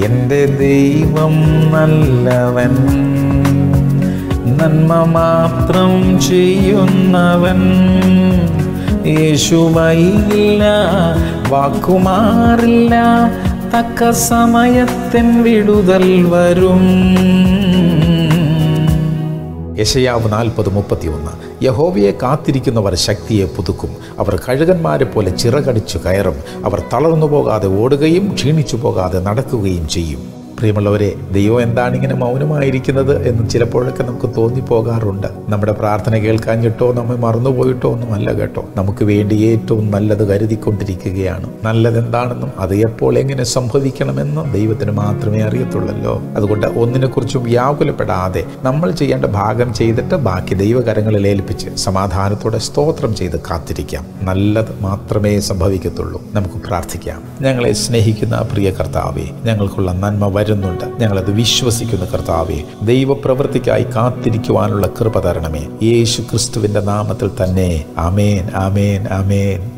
എൻ്റെ ദൈവം നല്ലവൻ നന്മ മാത്രം ചെയ്യുന്നവൻ യേശുവയില്ല വാക്കുമാറില്ല തക്ക സമയത്തിൻ വിടുതൽ വരും യശയാവ് നാൽപ്പത് മുപ്പത്തിയൊന്ന് യഹോവയെ കാത്തിരിക്കുന്നവർ ശക്തിയെ പുതുക്കും അവർ കഴുകന്മാരെ പോലെ ചിറകടിച്ചു കയറും അവർ തളർന്നു പോകാതെ ഓടുകയും ക്ഷീണിച്ചു പോകാതെ നടക്കുകയും ചെയ്യും പ്രിയമുള്ളവരെ ദൈവം എന്താണ് ഇങ്ങനെ മൗനമായിരിക്കുന്നത് എന്ന് ചിലപ്പോഴൊക്കെ നമുക്ക് തോന്നിപ്പോകാറുണ്ട് നമ്മുടെ പ്രാർത്ഥന കേൾക്കാഞ്ഞിട്ടോ നമ്മെ മറന്നുപോയിട്ടോ ഒന്നുമല്ല കേട്ടോ നമുക്ക് വേണ്ടി ഏറ്റവും നല്ലത് കരുതിക്കൊണ്ടിരിക്കുകയാണ് നല്ലതെന്താണെന്നും അത് എപ്പോൾ എങ്ങനെ സംഭവിക്കണമെന്നും ദൈവത്തിന് മാത്രമേ അറിയത്തുള്ളല്ലോ അതുകൊണ്ട് ഒന്നിനെക്കുറിച്ചും വ്യാകുലപ്പെടാതെ നമ്മൾ ചെയ്യേണ്ട ഭാഗം ചെയ്തിട്ട് ബാക്കി ദൈവകരങ്ങളിൽ ഏൽപ്പിച്ച് സമാധാനത്തോടെ സ്തോത്രം ചെയ്ത് കാത്തിരിക്കാം നല്ലത് മാത്രമേ സംഭവിക്കത്തുള്ളൂ നമുക്ക് പ്രാർത്ഥിക്കാം ഞങ്ങളെ സ്നേഹിക്കുന്ന പ്രിയ കർത്താവെ ഞങ്ങൾക്കുള്ള നന്മ വരുന്നുണ്ട് ഞങ്ങളത് വിശ്വസിക്കുന്ന കർത്താവെ ദൈവപ്രവൃത്തിക്കായി കാത്തിരിക്കുവാനുള്ള കൃപ തരണമേ യേശു ക്രിസ്തുവിൻ്റെ നാമത്തിൽ തന്നെ ആമേൻ ആമേൻ ആമേൻ